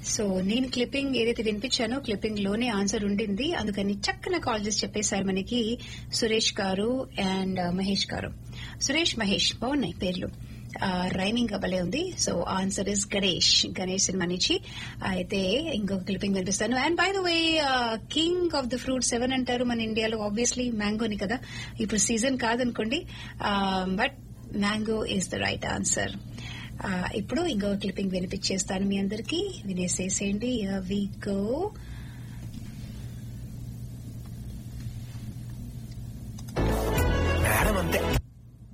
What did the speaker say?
so నేను clipping ఏదైతే వినిపించానో clipping లోనే ఆన్సర్ ఉండింది అందుకని చక్కన కాల్ చేసి చెప్పేశారు మనకి సురేష్ గారు అండ్ మహేష్ గారు సురేష్ మహేష్ బాగున్నాయి పేర్లు రైమింగ్ అవ్వలే ఉంది so answer is Ganesh Ganesh cinema నుంచి అయితే ఇంకొక క్లిప్పింగ్ వినిపిస్తాను and by the way king of the fruit seven అంటారు మన ఇండియాలో ఆబ్వియస్లీ మ్యాంగోని కదా ఇప్పుడు సీజన్ కాదనుకోండి but mango is the right answer ఇప్పుడు ఇంకో క్లిప్పింగ్ వినిపించేస్తాను మీ అందరికి వినేసేసేయండి వి గో